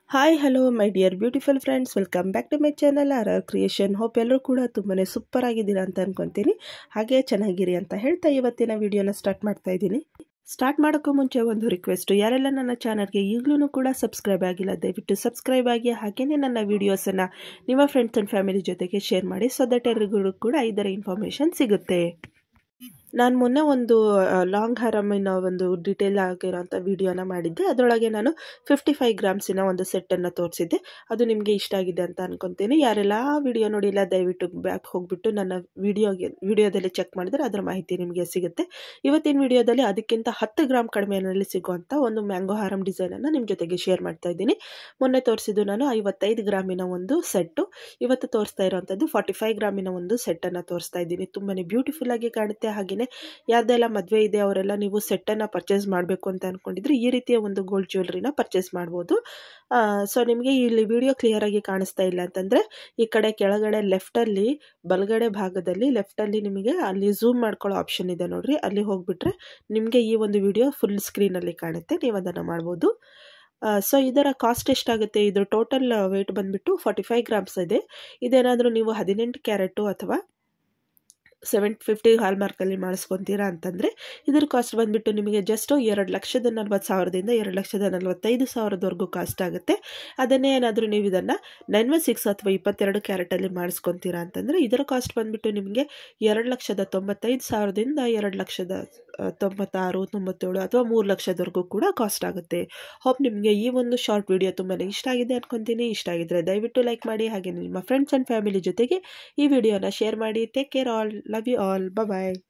hi hello my dear beautiful friends welcome back to my channel R R creation hope ಎಲ್ಲರೂ ಕೂಡ ತುಂಬಾ super ಆಗಿದ್ದೀರಾ ಅಂತ ಅನ್ಕೊತೀನಿ ಹಾಗೆ ಚೆನ್ನಾಗಿರಿ ಅಂತ ಹೇಳ್ತಾ ಇವತ್ತಿನ ವಿಡಿಯೋನ ಸ್ಟಾರ್ಟ್ ಮಾಡ್ತಾ ಇದ್ದೀನಿ ಸ್ಟಾರ್ಟ್ ಮಾಡೋಕ್ಕೂ ಮುಂಚೆ ಒಂದು ರಿಕ್ವೆಸ್ಟ್ ಯಾರೆಲ್ಲ ನನ್ನ ಚಾನಲ್ಗೆ ಈಗಲೂ ಕೂಡ ಸಬ್ಸ್ಕ್ರೈಬ್ ಆಗಿಲ್ಲ ದಯವಿಟ್ಟು ಸಬ್ಸ್ಕ್ರೈಬ್ ಆಗಿ ಹಾಗೆಯೇ ನನ್ನ ವೀಡಿಯೋಸನ್ನು ನಿಮ್ಮ ಫ್ರೆಂಡ್ಸ್ ಆ್ಯಂಡ್ ಫ್ಯಾಮಿಲಿ ಜೊತೆಗೆ ಶೇರ್ ಮಾಡಿ ಸೊ ದಟ್ ಎಲ್ಲರಿಗೂ ಕೂಡ ಇದರ ಇನ್ಫಾರ್ಮೇಷನ್ ಸಿಗುತ್ತೆ ನಾನು ಮೊನ್ನೆ ಒಂದು ಲಾಂಗ್ ಹರಮಿನ ಒಂದು ಡೀಟೇಲ್ ಆಗಿರೋಂಥ ವಿಡಿಯೋನ ಮಾಡಿದ್ದೆ ಅದರೊಳಗೆ ನಾನು ಫಿಫ್ಟಿ ಫೈವ್ ಗ್ರಾಮ್ಸಿನ ಒಂದು ಸೆಟ್ಟನ್ನು ತೋರಿಸಿದ್ದೆ ಅದು ನಿಮಗೆ ಇಷ್ಟ ಆಗಿದೆ ಅಂತ ಅನ್ಕೊತೀನಿ ಯಾರೆಲ್ಲ ಆ ವಿಡಿಯೋ ನೋಡಿಲ್ಲ ದಯವಿಟ್ಟು ಬ್ಯಾಕ್ ಹೋಗಿಬಿಟ್ಟು ನನ್ನ ವಿಡಿಯೋಗೆ ವಿಡಿಯೋದಲ್ಲಿ ಚೆಕ್ ಮಾಡಿದ್ರೆ ಅದರ ಮಾಹಿತಿ ನಿಮಗೆ ಸಿಗುತ್ತೆ ಇವತ್ತಿನ ವಿಡಿಯೋದಲ್ಲಿ ಅದಕ್ಕಿಂತ ಹತ್ತು ಗ್ರಾಮ್ ಕಡಿಮೆಯಲ್ಲಿ ಸಿಗುವಂಥ ಒಂದು ಮ್ಯಾಂಗೋ ಹಾರಮ್ ಡಿಸೈನನ್ನು ನಿಮ್ಮ ಜೊತೆಗೆ ಶೇರ್ ಮಾಡ್ತಾ ಇದ್ದೀನಿ ಮೊನ್ನೆ ತೋರಿಸಿದ್ದು ನಾನು ಐವತ್ತೈದು ಗ್ರಾಮಿನ ಒಂದು ಸೆಟ್ಟು ಇವತ್ತು ತೋರಿಸ್ತಾ ಇರೋವಂಥದ್ದು ಫಾರ್ಟಿ ಫೈವ್ ಗ್ರಾಮಿನ ಒಂದು ಸೆಟ್ಟನ್ನು ತೋರಿಸ್ತಾ ಇದ್ದೀನಿ ತುಂಬಾ ಬ್ಯೂಟಿಫುಲ್ ಆಗಿ ಕಾಣುತ್ತೆ ಹಾಗೆಯೇ ಯಾರ್ದೆಲ್ಲ ಮದುವೆ ಇದೆ ಅವರೆಲ್ಲ ನೀವು ಸೆಟ್ಟನ್ನು ಪರ್ಚೇಸ್ ಮಾಡಬೇಕು ಅಂತ ಅಂದ್ಕೊಂಡಿದ್ರೆ ಈ ರೀತಿಯ ಒಂದು ಗೋಲ್ಡ್ ಜ್ಯುವೆಲ್ರಿನ ಪರ್ಚೇಸ್ ಮಾಡ್ಬೋದು ಸೊ ನಿಮಗೆ ಇಲ್ಲಿ ವಿಡಿಯೋ ಕ್ಲಿಯರಾಗಿ ಕಾಣಿಸ್ತಾ ಇಲ್ಲ ಅಂತಂದರೆ ಈ ಕಡೆ ಕೆಳಗಡೆ ಲೆಫ್ಟಲ್ಲಿ ಬಲಗಡೆ ಭಾಗದಲ್ಲಿ ಲೆಫ್ಟಲ್ಲಿ ನಿಮಗೆ ಅಲ್ಲಿ ಝೂಮ್ ಮಾಡ್ಕೊಳ್ಳೋ ಆಪ್ಷನ್ ಇದೆ ನೋಡ್ರಿ ಅಲ್ಲಿ ಹೋಗಿಬಿಟ್ರೆ ನಿಮಗೆ ಈ ಒಂದು ವಿಡಿಯೋ ಫುಲ್ ಸ್ಕ್ರೀನಲ್ಲಿ ಕಾಣುತ್ತೆ ನೀವು ಅದನ್ನು ಮಾಡ್ಬೋದು ಸೊ ಇದರ ಕಾಸ್ಟ್ ಎಷ್ಟಾಗುತ್ತೆ ಇದು ಟೋಟಲ್ ವೆಯ್ಟ್ ಬಂದುಬಿಟ್ಟು ಫಾರ್ಟಿ ಫೈವ್ ಗ್ರಾಮ್ಸ್ ಇದೆ ಇದೇನಾದರೂ ನೀವು ಹದಿನೆಂಟು ಕ್ಯಾರೆಟು ಅಥವಾ ಸೆವೆನ್ ಫಿಫ್ಟಿ ಹಾಲ್ಮಾರ್ಕಲ್ಲಿ ಮಾಡಿಸ್ಕೊತೀರಾ ಅಂತಂದರೆ ಇದ್ರ ಕಾಸ್ಟ್ ಬಂದುಬಿಟ್ಟು ನಿಮಗೆ ಜಸ್ಟು ಎರಡು ಲಕ್ಷದ ನಲ್ವತ್ತು ಸಾವಿರದಿಂದ ಎರಡು ಲಕ್ಷದ ನಲ್ವತ್ತೈದು ಸಾವಿರದವರೆಗೂ ಕಾಸ್ಟ್ ಆಗುತ್ತೆ ಅದನ್ನೇ ಏನಾದರೂ ನೀವು ಇದನ್ನು ನೈನ್ ಒನ್ ಸಿಕ್ಸ್ ಅಥವಾ ಇಪ್ಪತ್ತೆರಡು ಕ್ಯಾರೆಟಲ್ಲಿ ಮಾಡಿಸ್ಕೊತೀರಾ ಅಂತಂದರೆ ಇದರ ಕಾಸ್ಟ್ ಬಂದುಬಿಟ್ಟು ನಿಮಗೆ ಎರಡು ಲಕ್ಷದ ತೊಂಬತ್ತೈದು ಸಾವಿರದಿಂದ ಎರಡು ಲಕ್ಷದ ತೊಂಬತ್ತಾರು ತೊಂಬತ್ತೇಳು ಅಥವಾ ಮೂರು ಲಕ್ಷದವರೆಗೂ ಕೂಡ ಕಾಸ್ಟ್ ಆಗುತ್ತೆ ಹೋಪ್ ನಿಮಗೆ ಈ ಒಂದು ಶಾರ್ಟ್ ವಿಡಿಯೋ ತುಂಬಾ ಇಷ್ಟ ಆಗಿದೆ ಅನ್ಕೊತೀನಿ ಇಷ್ಟ ಆಗಿದ್ರೆ ದಯವಿಟ್ಟು ಲೈಕ್ ಮಾಡಿ ಹಾಗೆ ನಿಮ್ಮ ಫ್ರೆಂಡ್ಸ್ ಆ್ಯಂಡ್ ಫ್ಯಾಮಿಲಿ ಜೊತೆಗೆ ಈ ವಿಡಿಯೋನ ಶೇರ್ ಮಾಡಿ take care all love you all bye